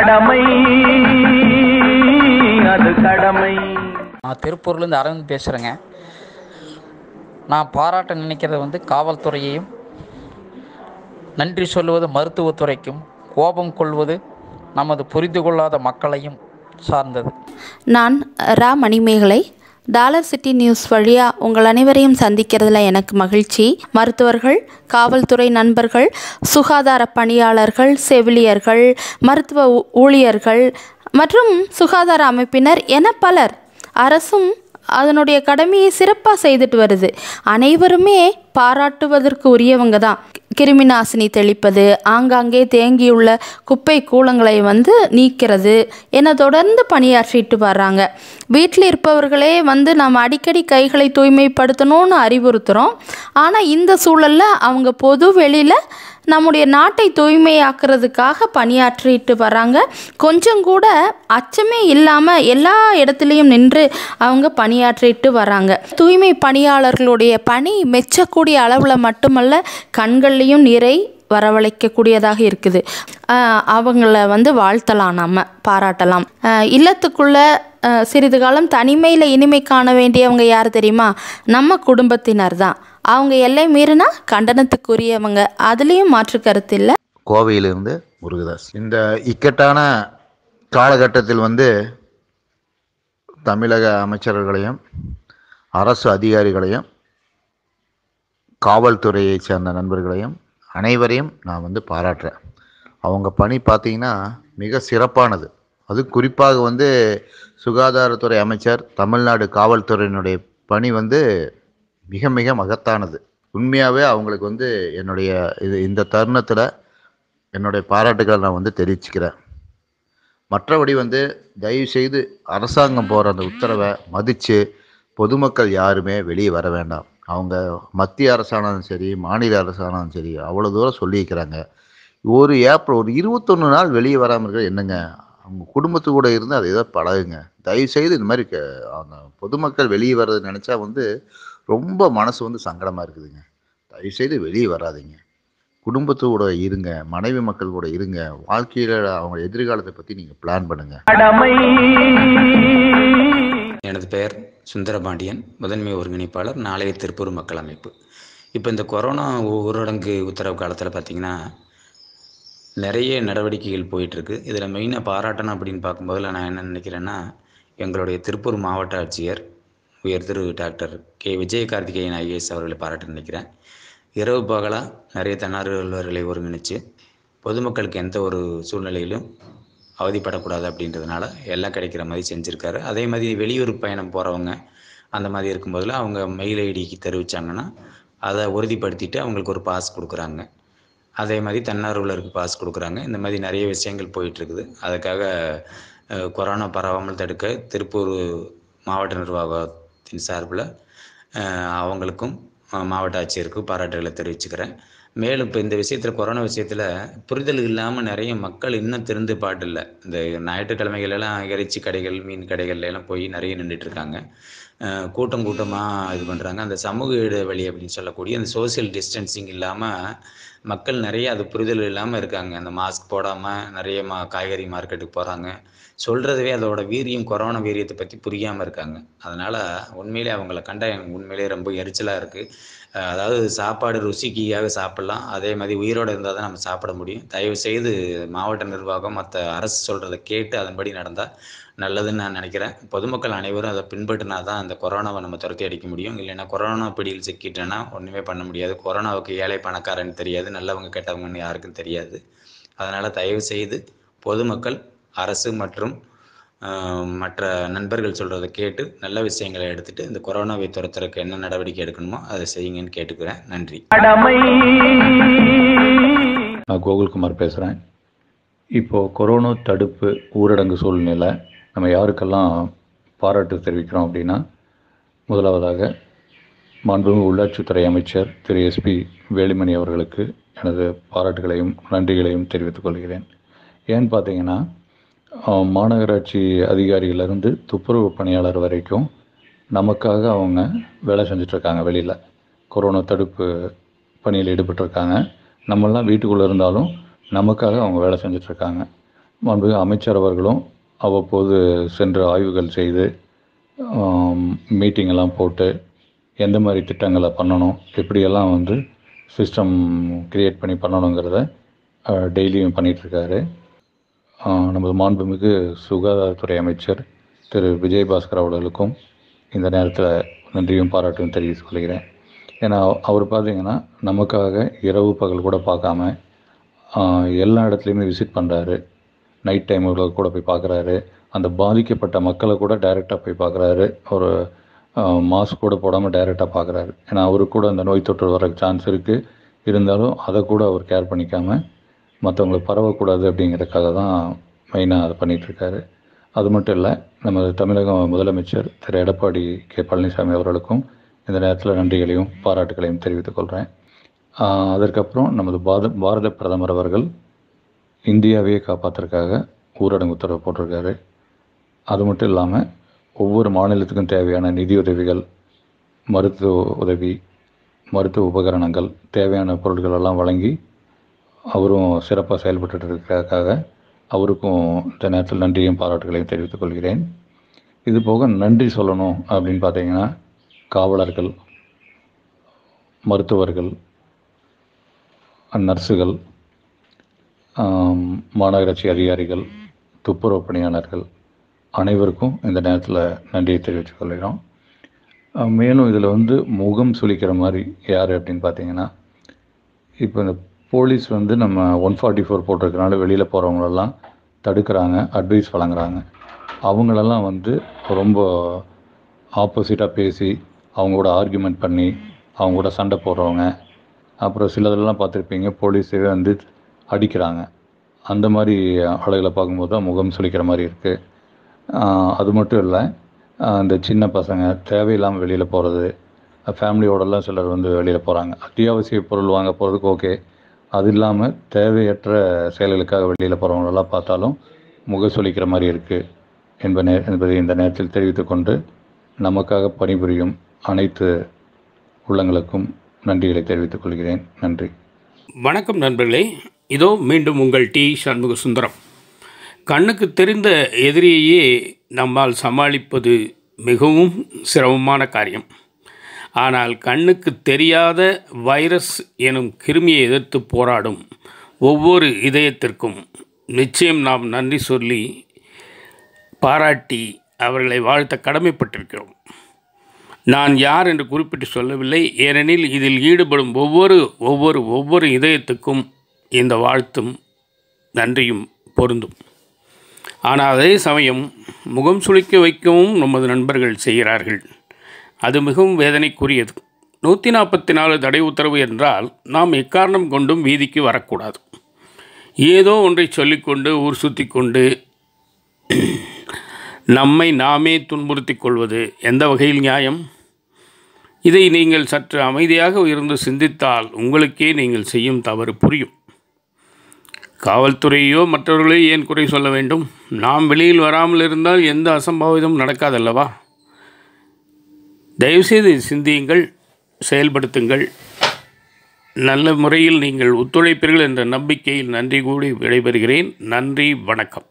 கடமை அது கடமை நான் திருப்பூர்லேருந்து அரவிந்த் பேசுகிறேங்க நான் பாராட்ட நினைக்கிறது வந்து காவல்துறையையும் நன்றி சொல்லுவது மருத்துவத்துறைக்கும் கோபம் கொள்வது நமது புரிந்து கொள்ளாத மக்களையும் சார்ந்தது நான் ரா மணிமேகலை டாலர் சிட்டி நியூஸ் வழியாக உங்கள் அனைவரையும் சந்திக்கிறதுல எனக்கு மகிழ்ச்சி மருத்துவர்கள் காவல்துறை நண்பர்கள் சுகாதார பணியாளர்கள் செவிலியர்கள் மருத்துவ ஊ- ஊழியர்கள் மற்றும் சுகாதார அமைப்பினர் என பலர் அரசும் அதனுடைய கடமையை சிறப்பாக செய்துட்டு வருது அனைவருமே பாராட்டுவதற்கு உரியவங்க தான் கிருமி நாசினி தெளிப்பது ஆங்காங்கே தேங்கியுள்ள குப்பை கூலங்களை வந்து நீக்கிறது என தொடர்ந்து பணியாற்றிட்டு வர்றாங்க வீட்டில் இருப்பவர்களே வந்து நம்ம அடிக்கடி கைகளை தூய்மைப்படுத்தணும்னு அறிவுறுத்துகிறோம் ஆனால் இந்த சூழலில் அவங்க பொது வெளியில் நம்முடைய நாட்டை தூய்மையாக்குறதுக்காக பணியாற்றிட்டு வராங்க கொஞ்சம் கூட அச்சமே இல்லாமல் எல்லா இடத்துலையும் நின்று அவங்க பணியாற்றிட்டு வராங்க தூய்மை பணியாளர்களுடைய பணி மெச்சக்கூடிய அளவில் மட்டுமல்ல கண்கள்லேயும் நிறை வரவழைக்கக்கூடியதாக இருக்குது ஆஹ் அவங்கள வந்து வாழ்த்தலாம் நம்ம பாராட்டலாம் ஆஹ் இல்லத்துக்குள்ள ஆஹ் சிறிது காலம் தனிமையில் இனிமை காண வேண்டியவங்க யார் தெரியுமா நம்ம குடும்பத்தினர் தான் அவங்க எல்லை மீறினா கண்டனத்துக்குரியவங்க அதுலேயும் மாற்று கருத்து இல்லை கோவையிலிருந்து முருகதாஸ் இந்த இக்கட்டான காலகட்டத்தில் வந்து தமிழக அமைச்சர்களையும் அரசு அதிகாரிகளையும் காவல்துறையைச் சேர்ந்த நண்பர்களையும் அனைவரையும் நான் வந்து பாராட்டுறேன் அவங்க பணி பார்த்தீங்கன்னா மிக சிறப்பானது அது குறிப்பாக வந்து சுகாதாரத்துறை அமைச்சர் தமிழ்நாடு காவல்துறையினுடைய பணி வந்து மிக மிக மகத்தானது உண்மையாகவே அவங்களுக்கு வந்து என்னுடைய இது இந்த தருணத்தில் என்னுடைய பாராட்டுகளை நான் வந்து தெரிவிச்சுக்கிறேன் மற்றபடி வந்து தயவு செய்து அரசாங்கம் போகிற அந்த உத்தரவை மதித்து பொதுமக்கள் யாருமே வெளியே வர வேண்டாம் அவங்க மத்திய அரசானாலும் சரி மாநில அரசானாலும் சரி அவ்வளோ தூரம் சொல்லியிருக்கிறாங்க ஒரு ஏப்ரல் ஒரு இருபத்தொன்று நாள் வெளியே வராமல் இருக்கிறது என்னங்க அவங்க குடும்பத்து கூட இருந்து அதை ஏதோ பழகுங்க தயவு செய்து இந்த மாதிரி க- அவங்க பொதுமக்கள் வெளியே வர்றது நினச்சா வந்து ரொம்ப மனசு வந்து சங்கடமாக இருக்குதுங்க தயவு செய்து வெளியே வராதீங்க குடும்பத்து கூட இருங்க மனைவி மக்கள் கூட இருங்க வாழ்க்கையில் அவங்க எதிர்காலத்தை பற்றி நீங்கள் பிளான் பண்ணுங்கள் கடமை எனது பெயர் சுந்தரபாண்டியன் முதன்மை ஒருங்கிணைப்பாளர் நாளைய திருப்பூர் மக்கள் அமைப்பு இப்போ இந்த கொரோனா ஊரடங்கு உத்தரவு காலத்தில் பார்த்தீங்கன்னா நிறைய நடவடிக்கைகள் போயிட்டுருக்கு இதில் மெயினாக பாராட்டணும் அப்படின்னு பார்க்கும்போதுல நான் என்ன நினைக்கிறேன்னா எங்களுடைய திருப்பூர் மாவட்ட ஆட்சியர் உயர் Thiru doctor K Vijaya Karthikeyan IAS அவர்களை பாராட்ட நினைக்கிறேன் இரவு பகலாக நிறைய தன்னார்வலர்களை ஒருங்கிணைச்சு பொதுமக்களுக்கு எந்த ஒரு சூழ்நிலையிலும் அவதிப்படக்கூடாது அப்படின்றதுனால எல்லாம் கிடைக்கிற மாதிரி செஞ்சுருக்காரு அதே மாதிரி வெளியூர் பயணம் போகிறவங்க அந்த மாதிரி இருக்கும்போதில் அவங்க மெயில் ஐடிக்கு தெரிவித்தாங்கன்னா அதை உறுதிப்படுத்திட்டு அவங்களுக்கு ஒரு பாஸ் கொடுக்குறாங்க அதே மாதிரி தன்னார்வலருக்கு பாஸ் கொடுக்குறாங்க இந்த மாதிரி நிறைய விஷயங்கள் போயிட்டுருக்குது அதுக்காக அஹ், கொரோனா பரவாமல் தடுக்க திருப்பூர் மாவட்ட நிர்வாகத்தின் சார்பில் அஹ், அவங்களுக்கும் அஹ், மாவட்ட ஆட்சியருக்கும் பாராட்டுகளை தெரிவிச்சுக்கிறேன் மேலும் இப்போ இந்த விஷயத்தில் கொரோனா விஷயத்தில் புரிதல் இல்லாமல் நிறைய மக்கள் இன்னும் திருந்து பாட்டில்லை இந்த ஞாயிற்றுக்கிழமைகளெல்லாம் இறைச்சி கடைகள் மீன் கடைகள்ல எல்லாம் போய் நிறைய நின்றுட்டு இருக்காங்க அஹ் கூட்டம் கூட்டமாக இது பண்ணுறாங்க அந்த சமூக இடைவெளி அப்படின்னு சொல்லக்கூடிய அந்த சோஷியல் டிஸ்டன்சிங் இல்லாமல் மக்கள் நிறைய அது புரிதல் இல்லாமல் இருக்காங்க அந்த மாஸ்க் போடாமல் நிறைய மா காய்கறி மார்க்கெட்டுக்கு போகிறாங்க சொல்கிறதுவே அதோட வீரியம் கொரோனா வீரியத்தை பற்றி புரியாமல் இருக்காங்க அதனால் உண்மையிலே அவங்கள கண்டா எனக்கு உண்மையிலே ரொம்ப எரிச்சலாக இருக்குது அதாவது சாப்பாடு ருசிக்காக சாப்பிட்லாம் அதே மாதிரி உயிரோடு இருந்தால் தான் நம்ம சாப்பிட முடியும் தயவு செய்து மாவட்ட நிர்வாகம் மற்ற அரசு சொல்கிறத கேட்டு அதன்படி நடந்தால் நல்லதுன்னு நான் நினைக்கிறேன் பொதுமக்கள் அனைவரும் அதை பின்பற்றினா தான் அந்த கொரோனாவை நம்ம துரத்தி அடிக்க முடியும் இல்லைன்னா கொரோனா பிடியில் சிக்கிட்டேன்னா ஒன்றுமே பண்ண முடியாது கொரோனாவுக்கு ஏழை பணக்காரன்னு தெரியாது நல்லவங்க கெட்டவங்கன்னு யாருக்கும் தெரியாது அதனால் தயவு செய்து பொதுமக்கள் அரசு மற்றும் ஆஹ், மற்ற நண்பர்கள் சொல்கிறத கேட்டு நல்ல விஷயங்களை எடுத்துட்டு இந்த கொரோனாவை துரத்துறதுக்கு என்ன நடவடிக்கை எடுக்கணுமோ அதை செய்யுங்கன்னு கேட்டுக்கிறேன் நன்றி கடமை நான் கோகுல்குமார் பேசுகிறேன் இப்போது கொரோனா தடுப்பு ஊரடங்கு சூழ்நிலை நம்ம யாருக்கெல்லாம் பாராட்டு தெரிவிக்கிறோம் அப்படின்னா முதலாவதாக மாண்புமிகு உள்ளாட்சித்துறை அமைச்சர் திரு எஸ்பி வேலுமணி அவர்களுக்கு எனது பாராட்டுகளையும் நன்றிகளையும் தெரிவித்துக் கொள்கிறேன் ஏன்னு பார்த்தீங்கன்னா அஹ், மாநகராட்சி அதிகாரியிலிருந்து துப்புரவு பணியாளர் வரைக்கும் நமக்காக அவங்க வேலை செஞ்சிட்ருக்காங்க வெளியில் கொரோனா தடுப்பு பணியில் ஈடுபட்டிருக்காங்க நம்மெல்லாம் வீட்டுக்குள்ளே இருந்தாலும் நமக்காக அவங்க வேலை செஞ்சிட்ருக்காங்க மாண்புமிகு அமைச்சர் அவர்களும் அவ்வப்போது சென்று ஆய்வுகள் செய்து மீட்டிங் எல்லாம் போட்டு எந்த மாதிரி திட்டங்களை பண்ணணும் எப்படியெல்லாம் வந்து சிஸ்டம் கிரியேட் பண்ணி பண்ணணுங்கிறத டெய்லியும் பண்ணிகிட்ருக்காரு நமது மாண்புமிகு சுகாதாரத்துறை அமைச்சர் திரு விஜயபாஸ்கர் அவர்களுக்கும் இந்த நேரத்தில் நன்றியும் பாராட்டும் தெரிவித்துக் கொள்கிறேன் ஏன்னா அவர் பார்த்தீங்கன்னா நமக்காக இரவு பகல் கூட பார்க்காம ஆஹ், எல்லா இடத்துலையுமே விசிட் பண்ணுறாரு நைட் டைமில் கூட போய் பார்க்குறாரு அந்த பாதிக்கப்பட்ட மக்களை கூட டைரெக்டாக போய் பார்க்குறாரு ஒரு மாஸ்க் கூட போடாமல் டைரெக்டாக பார்க்குறாரு ஏன்னா அவருக்கு கூட அந்த நோய் தொற்று வர சான்ஸ் இருக்குது இருந்தாலும் அதை கூட அவர் கேர் பண்ணிக்காமல் மற்றவங்களுக்கு பரவக்கூடாது அப்படிங்கிறதுக்காக தான் மெயினாக அதை பண்ணிகிட்ருக்காரு அது மட்டும் இல்லை நமது தமிழக முதலமைச்சர் திரு எடப்பாடி கே பழனிசாமி அவர்களுக்கும் இந்த நேரத்தில் நன்றிகளையும் பாராட்டுகளையும் தெரிவித்துக் கொள்கிறேன் ஆஹ் அதற்கப்புறம் நமது பாரத பாரத பிரதமர் அவர்கள் இந்தியாவையே காப்பாற்றுறதுக்காக ஊரடங்கு உத்தரவு போட்டிருக்காரு அது மட்டும் இல்லாமல் ஒவ்வொரு மாநிலத்துக்கும் தேவையான நிதியுதவிகள் மருத்துவ உதவி மருத்துவ உபகரணங்கள் தேவையான பொருட்கள் எல்லாம் வழங்கி அவரும் சிறப்பாக செயல்பட்டு இருக்கிறதுக்காக அவருக்கும் இந்த நேரத்தில் நன்றியும் பாராட்டுகளையும் தெரிவித்துக் கொள்கிறேன் இது போக நன்றி சொல்லணும் அப்படின்னு பார்த்தீங்கன்னா காவலர்கள் மருத்துவர்கள் நர்ஸுகள் ஆம், மாநகராட்சி அதிகாரிகள் துப்புரவு பணியாளர்கள் அனைவருக்கும் இந்த நேரத்தில் நன்றியை தெரிவித்துக் கொள்கிறோம் ஆஹ், மேலும் இதில் வந்து முகம் சுளிக்கிற மாதிரி யார் அப்படின்னு பார்த்தீங்கன்னா இப்போ இந்த போலீஸ் வந்து நம்ம ஒன் ஃபார்ட்டி ஃபோர் போட்டிருக்கனால வெளியில் போகிறவங்களெல்லாம் தடுக்கிறாங்க அட்வைஸ் வழங்குறாங்க அவங்களெல்லாம் வந்து ரொம்ப ஆப்போசிட்டாக பேசி அவங்க கூட ஆர்கியூமெண்ட் பண்ணி அவங்க கூட சண்டை போடுறவங்க அப்புறம் சிலதெல்லாம் பார்த்துருப்பீங்க போலீஸே வந்து அடிக்கிறாங்க அந்த மாதிரி ஆளுகளை பார்க்கும்போது தான் முகம் சுளிக்கிற மாதிரி இருக்குது அது மட்டும் இல்லை இந்த சின்ன பசங்க தேவையில்லாமல் வெளியில் போகிறது ஃபேமிலியோடலாம் சிலர் வந்து வெளியில் போகிறாங்க அத்தியாவசிய பொருள் வாங்க போகிறதுக்கு ஓகே அது இல்லாமல் தேவையற்ற செயல்களுக்காக வெளியில் போகிறவங்களெல்லாம் பார்த்தாலும் முக சுளிக்கிற மாதிரி இருக்குது என்ப நே என்பதை இந்த நேரத்தில் தெரிவித்துக்கொண்டு நமக்காக பணிபுரியும் அனைத்து உள்ளங்களுக்கும் நன்றிகளை தெரிவித்துக் கொள்கிறேன் நன்றி வணக்கம் நண்பர்களே இதோ மீண்டும் உங்கள் டி சண்முக சுந்தரம் கண்ணுக்கு தெரிந்த எதிரியையே நம்மால் சமாளிப்பது மிகவும் சிரமமான காரியம் ஆனால் கண்ணுக்கு தெரியாத வைரஸ் எனும் கிருமியை எதிர்த்து போராடும் ஒவ்வொரு இதயத்திற்கும் நிச்சயம் நாம் நன்றி சொல்லி பாராட்டி அவர்களை வாழ்த்த கடமைப்பட்டிருக்கிறோம் நான் யார் என்று குறிப்பிட்டு சொல்லவில்லை ஏனெனில் இதில் ஈடுபடும் ஒவ்வொரு ஒவ்வொரு ஒவ்வொரு இதயத்துக்கும் இந்த வாழ்த்தும் நன்றியும் பொருந்தும் ஆனால் அதே சமயம் முகம் சுளிக்க வைக்கவும் நமது நண்பர்கள் செய்கிறார்கள் அது மிகவும் வேதனைக்குரியது நூற்றி நாற்பத்தி நாலு தடை உத்தரவு என்றால் நாம் எக்காரணம் கொண்டும் வீதிக்கு வரக்கூடாது ஏதோ ஒன்றை சொல்லிக்கொண்டு ஊர் சுற்றி கொண்டு நம்மை நாமே துன்புறுத்திக் கொள்வது எந்த வகையில் நியாயம் இதை நீங்கள் சற்று அமைதியாக இருந்து சிந்தித்தால் உங்களுக்கே நீங்கள் செய்யும் தவறு புரியும் காவல்துறையோ மற்றவர்களையோ ஏன் குறை சொல்ல வேண்டும் நாம் வெளியில் வராமல் இருந்தால் எந்த அசம்பாவிதமும் நடக்காதல்லவா தயவுசெய்து சிந்தியுங்கள் செயல்படுத்துங்கள் நல்ல முறையில் நீங்கள் ஒத்துழைப்பீர்கள் என்ற நம்பிக்கையில் நன்றி கூடி விடைபெறுகிறேன் நன்றி வணக்கம்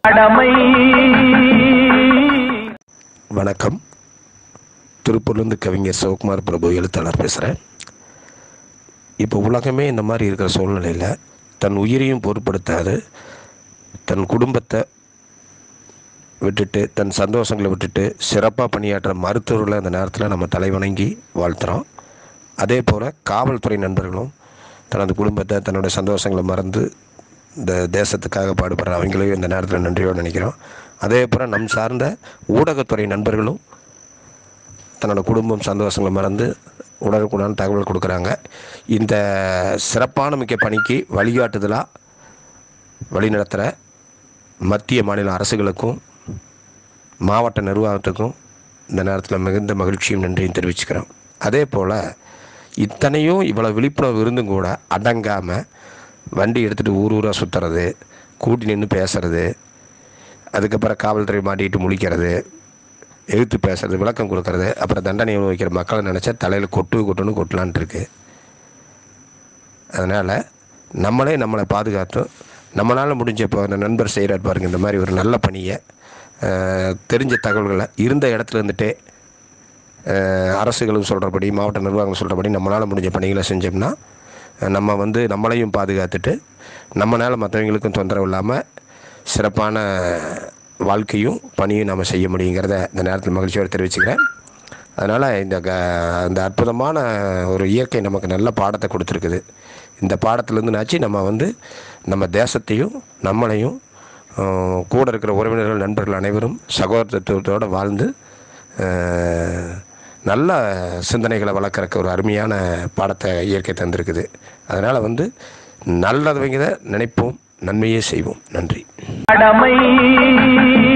வணக்கம் திருப்பூர்லேருந்து கவிஞர் சிவகுமார் பிரபு எழுத்தாளர் பேசுகிறேன் இப்போ உலகமே இந்த மாதிரி இருக்கிற சூழ்நிலையில் தன் உயிரையும் பொருட்படுத்தாது தன் குடும்பத்தை விட்டுட்டு தன் சந்தோஷங்களை விட்டுட்டு சிறப்பாக பணியாற்ற மருத்துவர்களை அந்த நேரத்தில் நம்ம தலைவணங்கி வாழ்த்துறோம் அதே போல் காவல்துறை நண்பர்களும் தனது குடும்பத்தை தன்னுடைய சந்தோஷங்களை மறந்து இந்த தேசத்துக்காக பாடுபடுற அவங்களையும் இந்த நேரத்தில் நன்றியோடு நினைக்கிறோம் அதே போல் நம் சார்ந்த ஊடகத்துறை நண்பர்களும் தன்னோட குடும்பம் சந்தோஷங்களை மறந்து உடனுக்குடன் தகவல் கொடுக்குறாங்க இந்த சிறப்பான மிக்க பணிக்கு வழிகாட்டுதலாக வழிநடத்துகிற மத்திய மாநில அரசுகளுக்கும் மாவட்ட நிர்வாகத்துக்கும் இந்த நேரத்தில் மிகுந்த மகிழ்ச்சியும் நன்றியும் தெரிவிச்சுக்கிறோம் அதே போல் இத்தனையும் இவ்வளோ விழிப்புணர்வு இருந்தும் கூட அடங்காமல் வண்டி எடுத்துகிட்டு ஊர் ஊராக சுற்றுறது கூட்டி நின்று பேசுறது அதுக்கப்புறம் காவல்துறை மாட்டிக்கிட்டு முழிக்கிறது எதிர்த்து பேசுறது விளக்கம் கொடுக்கறது அப்புறம் தண்டனை அனுபவிக்கிற மக்களை நினச்சா தலையில் கொட்டு கொட்டுன்னு கொட்டலான்ட்டு இருக்கு அதனால் நம்மளே நம்மளை பாதுகாத்து நம்மளால் முடிஞ்ச இப்போ அந்த நண்பர் செய்கிறார் பாருங்க இந்த மாதிரி ஒரு நல்ல பணியை அஹ், தெரிஞ்ச தகவல்களை இருந்த இடத்துல இருந்துட்டே அஹ், அரசுகளும் சொல்கிறபடி மாவட்ட நிர்வாகம் சொல்கிறபடி நம்மளால் முடிஞ்ச பணிகளை செஞ்சோம்னா அஹ், நம்ம வந்து நம்மளையும் பாதுகாத்துட்டு நம்மளால் மற்றவங்களுக்கும் தொந்தரவு இல்லாமல் சிறப்பான வாழ்க்கையும் பணியும் நம்ம செய்ய முடியுங்கிறத இந்த நேரத்தில் மகிழ்ச்சியோடு தெரிவிச்சுக்கிறேன் அதனால் இந்த க இந்த அற்புதமான ஒரு இயற்கை நமக்கு நல்ல பாடத்தை கொடுத்துருக்குது இந்த பாடத்துலேருந்து நாச்சு நம்ம வந்து நம்ம தேசத்தையும் நம்மளையும் அஹ், கூட இருக்கிற உறவினர்கள் நண்பர்கள் அனைவரும் சகோதரத்துவத்தோடு வாழ்ந்து அஹ், நல்ல சிந்தனைகளை வளர்க்குறக்கு ஒரு அருமையான பாடத்தை இயற்கை தந்திருக்குது அதனால் வந்து நல்லதவங்க நினைப்போம் நன்மையே செய்வோம் நன்றி கடமை